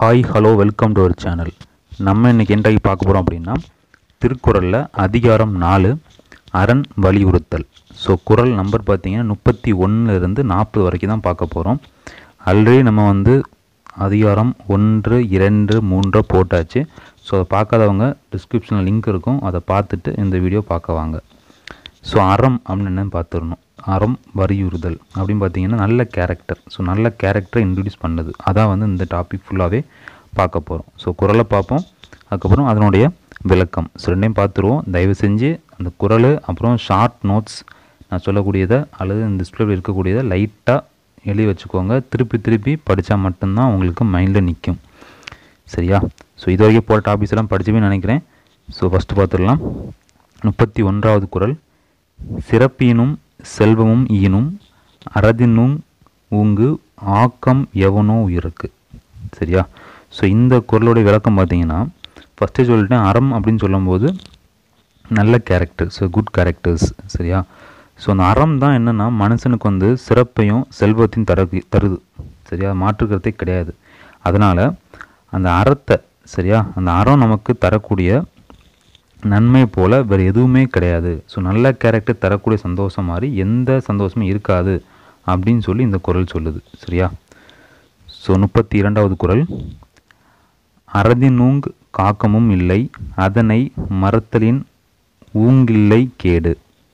hi hello welcome to our channel நம்ம இன்னைக்கு என்ன பார்க்க போகிறோம் அப்படின்னா திருக்குறளில் அதிகாரம் நாலு அரண் வலியுறுத்தல் ஸோ குறள் நம்பர் பார்த்தீங்கன்னா முப்பத்தி இருந்து நாற்பது வரைக்கும் தான் பார்க்க போகிறோம் ஆல்ரெடி நம்ம வந்து அதிகாரம் ஒன்று இரண்டு மூன்று போட்டாச்சு ஸோ அதை பார்க்காதவங்க டிஸ்கிரிப்ஷனில் லிங்க் இருக்கும் அதை பார்த்துட்டு இந்த வீடியோ பார்க்க வாங்க ஸோ அறம் அப்படின்னு என்னன்னு பார்த்துடணும் அறம் வலியுறுதல் அப்படின்னு பார்த்தீங்கன்னா நல்ல கேரக்டர் ஸோ நல்ல கேரக்டரை இன்ட்ரடியூஸ் பண்ணுது அதான் வந்து இந்த டாபிக் ஃபுல்லாகவே பார்க்க போகிறோம் ஸோ குறளை பார்ப்போம் அதுக்கப்புறம் அதனுடைய விளக்கம் ஸோ ரெண்டையும் பார்த்துருவோம் தயவு செஞ்சு அந்த குறள் அப்புறம் ஷார்ட் நோட்ஸ் நான் சொல்லக்கூடியதை அல்லது இந்த டிஸ்பிளேவில் இருக்கக்கூடியதை லைட்டாக எழுதி வச்சுக்கோங்க திருப்பி திருப்பி படித்தா மட்டும்தான் உங்களுக்கு மைண்டில் நிற்கும் சரியா ஸோ இது வரைக்கும் போகிற டாபிக்ஸ் எல்லாம் படிச்சுமே நினைக்கிறேன் ஸோ ஃபஸ்ட்டு பார்த்துடலாம் முப்பத்தி ஒன்றாவது குறள் சிறப்பினும் செல்வமும் ஈனும் அறதினும் ஊங்கு ஆக்கம் எவனோ உயிருக்கு சரியா ஸோ இந்த குறளுடைய விளக்கம் பார்த்தீங்கன்னா ஃபஸ்ட்டே சொல்லிட்டேன் அறம் அப்படின்னு சொல்லும்போது நல்ல கேரக்டர்ஸ் குட் கேரக்டர்ஸ் சரியா ஸோ அந்த அறம் தான் என்னென்னா மனுஷனுக்கு வந்து சிறப்பையும் செல்வத்தையும் தர தருது சரியா மாற்றுக்கிறதே கிடையாது அதனால் அந்த அறத்தை சரியா அந்த அறம் நமக்கு தரக்கூடிய நன்மை போல் வேறு எதுவுமே கிடையாது ஸோ நல்ல கேரக்டர் தரக்கூடிய சந்தோஷம் மாதிரி எந்த சந்தோஷமும் இருக்காது அப்படின்னு சொல்லி இந்த குறள் சொல்லுது சரியா ஸோ முப்பத்தி இரண்டாவது குறள் அறதினூங் காக்கமும் இல்லை அதனை மறத்தலின் ஊங்கில்லை கேடு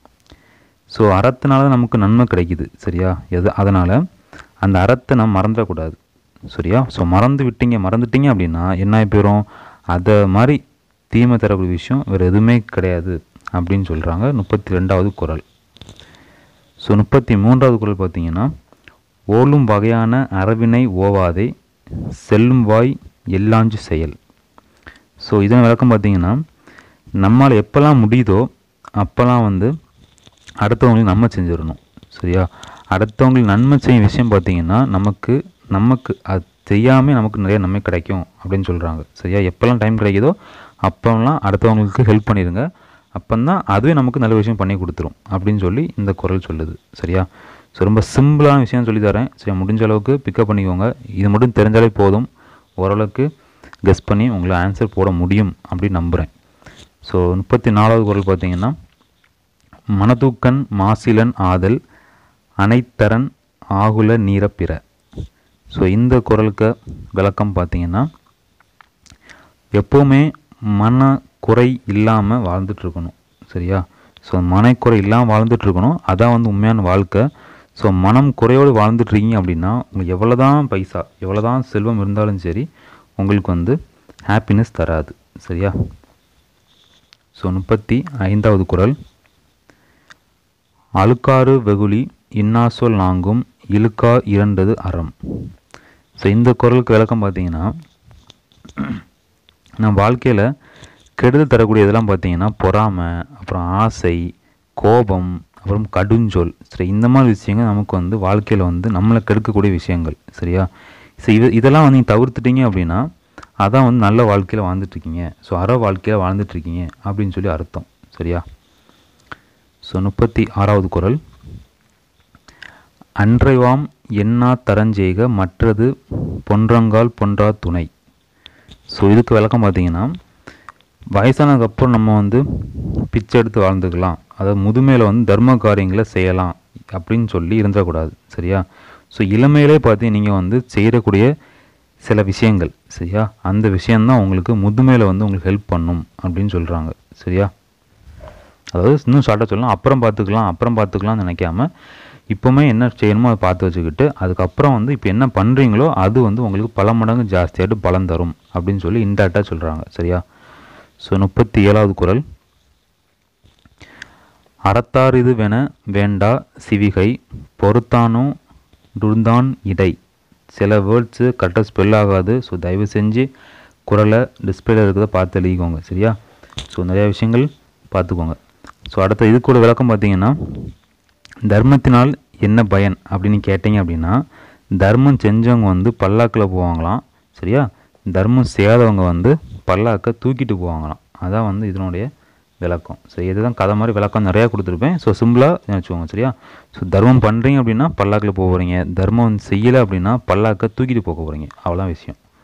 ஸோ அறத்தினால தான் நமக்கு நன்மை கிடைக்குது சரியா எது அதனால் அந்த அறத்தை நம்ம மறந்துடக்கூடாது சரியா ஸோ மறந்து விட்டீங்க மறந்துட்டீங்க அப்படின்னா என்ன ஆகி போயிடும் அதை மாதிரி தீமை தரக்கூடிய விஷயம் வேறு எதுவுமே கிடையாது அப்படின்னு சொல்கிறாங்க முப்பத்தி ரெண்டாவது குறள் ஸோ முப்பத்தி மூன்றாவது குறள் பார்த்தீங்கன்னா ஓலும் வகையான அறவினை ஓவாதே செல்லும் வாய் எல்லாஞ்சு செயல் ஸோ இதன் விளக்கம் பார்த்தீங்கன்னா நம்மளால் எப்போல்லாம் முடியுதோ அப்போல்லாம் வந்து அடுத்தவங்களுக்கு நன்மை செஞ்சிடணும் சரியா அடுத்தவங்களுக்கு நன்மை செய்யும் விஷயம் பார்த்தீங்கன்னா நமக்கு நமக்கு அது செய்யாமல் நமக்கு நிறைய நன்மை கிடைக்கும் அப்படின்னு சொல்கிறாங்க சரியா எப்போல்லாம் டைம் கிடைக்குதோ அப்போல்லாம் அடுத்தவங்களுக்கு ஹெல்ப் பண்ணிடுங்க அப்போந்தான் அதுவே நமக்கு நல்ல விஷயம் பண்ணி கொடுத்துரும் அப்படின்னு சொல்லி இந்த குரல் சொல்லுது சரியா ஸோ ரொம்ப சிம்பிளான விஷயம் சொல்லி தரேன் சரியா முடிஞ்ச அளவுக்கு பிக்கப் பண்ணிக்கோங்க இது மட்டும் தெரிஞ்சாலே போதும் ஓரளவுக்கு கெஸ் பண்ணி உங்களை ஆன்சர் போட முடியும் அப்படின்னு நம்புகிறேன் ஸோ முப்பத்தி நாலாவது குரல் பார்த்தீங்கன்னா மனதூக்கன் மாசிலன் ஆதல் அனைத்தரன் ஆகுல நீரப்பிற ஸோ இந்த குரலுக்கு விளக்கம் பார்த்தீங்கன்னா எப்போவுமே மன குறை இல்லாமல் வாழ்ந்துட்டு இருக்கணும் சரியா ஸோ மனக்குறை இல்லாமல் வாழ்ந்துட்டு இருக்கணும் அதான் வந்து உண்மையான வாழ்க்கை ஸோ மனம் குறையோடு வாழ்ந்துட்டு இருக்கீங்க அப்படின்னா உங்களுக்கு எவ்வளோ தான் பைசா எவ்வளோ தான் செல்வம் இருந்தாலும் சரி உங்களுக்கு வந்து ஹாப்பினஸ் தராது சரியா ஸோ முப்பத்தி ஐந்தாவது குரல் அழுக்காறு வெகுளி இன்னாசொல் நாங்கும் இழுக்கா இரண்டது அறம் ஸோ இந்த குரலுக்கு விளக்கம் பார்த்தீங்கன்னா நம்ம வாழ்க்கையில் கெடுதல் தரக்கூடிய இதெல்லாம் பார்த்தீங்கன்னா பொறாமை அப்புறம் ஆசை கோபம் அப்புறம் கடுஞ்சொல் சரி இந்த மாதிரி விஷயங்கள் நமக்கு வந்து வாழ்க்கையில் வந்து நம்மளை கெடுக்கக்கூடிய விஷயங்கள் சரியா ஸோ இது இதெல்லாம் வந்து நீங்கள் தவிர்த்துட்டீங்க அப்படின்னா அதான் வந்து நல்ல வாழ்க்கையில் வாழ்ந்துட்டுருக்கீங்க ஸோ அற வாழ்க்கையில் வாழ்ந்துட்டுருக்கீங்க அப்படின்னு சொல்லி அர்த்தம் சரியா ஸோ முப்பத்தி ஆறாவது குரல் அன்றைவாம் எண்ணா தரஞ்செய்க மற்றது பொன்றங்கால் பொன்றா துணை ஸோ இதுக்கு விளக்கம் பார்த்தீங்கன்னா வயசானதுக்கப்புறம் நம்ம வந்து பிச்சை எடுத்து வாழ்ந்துக்கலாம் அதாவது முதுமையில் வந்து தர்ம காரியங்களை செய்யலாம் அப்படின்னு சொல்லி இருந்துடக்கூடாது சரியா ஸோ இளமையிலே பார்த்து நீங்கள் வந்து செய்யக்கூடிய சில விஷயங்கள் சரியா அந்த விஷயந்தான் உங்களுக்கு முதுமையில் வந்து உங்களுக்கு ஹெல்ப் பண்ணும் அப்படின்னு சொல்கிறாங்க சரியா அதாவது இன்னும் ஷார்ட்டாக சொல்லலாம் அப்புறம் பார்த்துக்கலாம் அப்புறம் பார்த்துக்கலாம்னு நினைக்காம இப்போவுமே என்ன செய்யணுமோ அதை பார்த்து வச்சுக்கிட்டு அதுக்கப்புறம் வந்து இப்போ என்ன பண்ணுறீங்களோ அது வந்து உங்களுக்கு பல மடங்கு ஜாஸ்தியாகிட்டு பலன் தரும் அப்படின்னு சொல்லி இன்டேரக்டாக சொல்கிறாங்க சரியா ஸோ முப்பத்தி ஏழாவது குரல் அறத்தார் இது வென வேண்டா சிவிகை பொறுத்தானோ டுர்தான் இடை சில வேர்ட்ஸு கரெக்டாக ஸ்பெல் ஆகாது ஸோ தயவு செஞ்சு குரலை டிஸ்பிளேல இருக்கிறத பார்த்து எழுதிக்கோங்க சரியா ஸோ நிறையா விஷயங்கள் பார்த்துக்கோங்க ஸோ அடுத்த இது கூட விளக்கம் பார்த்தீங்கன்னா தர்மத்தினால் என்ன பயன் அப்படின்னு கேட்டிங்க அப்படின்னா தர்மம் செஞ்சவங்க வந்து பல்லாக்கில் போவாங்களாம் சரியா தர்மம் செய்யாதவங்க வந்து பல்லாக்கை தூக்கிட்டு போவாங்களாம் அதான் வந்து இதனுடைய விளக்கம் சரி இதுதான் கதை மாதிரி விளக்கம் நிறையா கொடுத்துருப்பேன் ஸோ சிம்பிளாக நினச்சிக்கோங்க சரியா ஸோ தர்மம் பண்ணுறீங்க அப்படின்னா பல்லாக்கில் போக போகிறீங்க தர்மம் செய்யலை அப்படின்னா பல்லாக்கை தூக்கிட்டு போக போகிறீங்க அவ்வளோதான் விஷயம்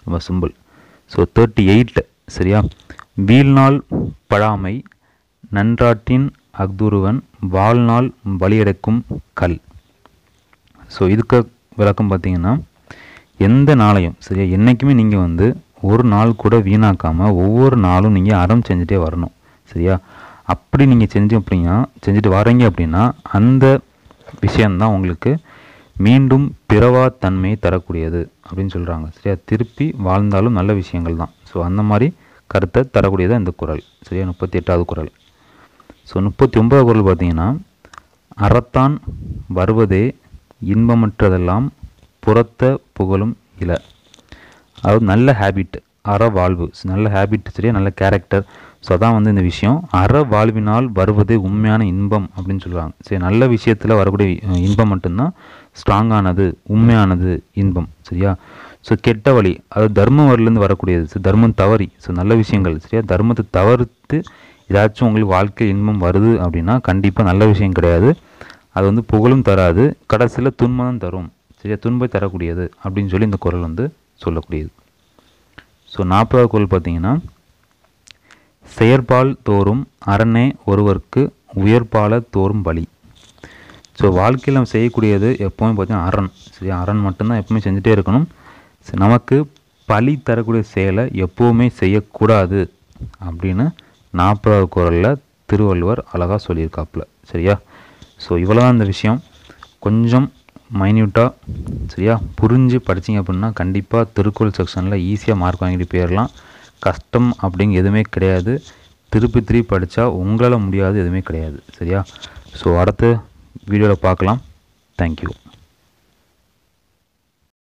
நம்ம சிம்பிள் ஸோ தேர்ட்டி எயிட் சரியா வீழ்நாள் பழாமை நன்றாட்டின் அக்துருவன் வாழ்நாள் பலியெடுக்கும் கல் ஸோ இதுக்கு விளக்கம் பார்த்தீங்கன்னா எந்த நாளையும் சரியா என்றைக்குமே நீங்கள் வந்து ஒரு நாள் கூட வீணாக்காமல் ஒவ்வொரு நாளும் நீங்கள் அறம் செஞ்சுட்டே வரணும் சரியா அப்படி நீங்கள் செஞ்சு அப்படின்னா செஞ்சுட்டு வரீங்க அப்படின்னா அந்த விஷயந்தான் உங்களுக்கு மீண்டும் பிறவா தன்மையை தரக்கூடியது அப்படின்னு சொல்கிறாங்க சரியா திருப்பி வாழ்ந்தாலும் நல்ல விஷயங்கள் தான் ஸோ அந்த மாதிரி கருத்தை தரக்கூடியது இந்த குரல் சரியா முப்பத்தி எட்டாவது குரல் ஸோ முப்பத்தி ஒன்பதாவது குரல் பார்த்தீங்கன்னா அறத்தான் வருவதே இன்பமற்றதெல்லாம் புறத்த புகழும் இல அதாவது நல்ல ஹேபிட் அற வாழ்வு நல்ல ஹேபிட் சரியா நல்ல கேரக்டர் ஸோ அதான் வந்து இந்த விஷயம் அற வாழ்வினால் வருவதே உண்மையான இன்பம் அப்படின்னு சொல்லுவாங்க சரி நல்ல விஷயத்தில் வரக்கூடிய அஹ், இன்பம் மட்டும்தான் ஸ்ட்ராங்கானது உண்மையானது இன்பம் சரியா ஸோ கெட்ட வழி அதாவது தர்ம வழிலேருந்து வரக்கூடியது ஸோ தர்மம் தவறி ஸோ நல்ல விஷயங்கள் சரியா தர்மத்தை தவிர்த்து ஏதாச்சும் உங்களுக்கு வாழ்க்கை இன்பம் வருது அப்படின்னா கண்டிப்பாக நல்ல விஷயம் கிடையாது அது வந்து புகழும் தராது கடைசியில் துன்பம் தான் தரும் சரியா துன்பை தரக்கூடியது அப்படின்னு சொல்லி இந்த குரல் வந்து சொல்லக்கூடியது ஸோ நாற்பதாவது குரல் பார்த்தீங்கன்னா செயற்பால் தோறும் அரணே ஒருவருக்கு உயர்பால தோறும் பலி ஸோ வாழ்க்கையில் நம்ம செய்யக்கூடியது எப்போவுமே பார்த்தீங்கன்னா அரண் சரி அரண் மட்டும்தான் எப்பவுமே செஞ்சுட்டே இருக்கணும் சரி, நமக்கு பலி தரக்கூடிய செயலை எப்போவுமே செய்யக்கூடாது அப்படின்னு நாற்பதாவது குரலில் திருவள்ளுவர் அழகாக சொல்லியிருக்காப்புல சரியா ஸோ இவ்வளோதான் இந்த விஷயம் கொஞ்சம் மைன்யூட்டாக சரியா புரிஞ்சு படிச்சீங்க அப்படின்னா கண்டிப்பாக திருக்குறள் செக்ஷனில் ஈஸியாக மார்க் வாங்கிட்டு போயிடலாம் கஷ்டம் அப்படிங்க எதுவுமே கிடையாது திருப்பி திருப்பி படித்தா உங்களால் முடியாது எதுவுமே கிடையாது சரியா ஸோ அடுத்த வீடியோவில் பார்க்கலாம் தேங்க்யூ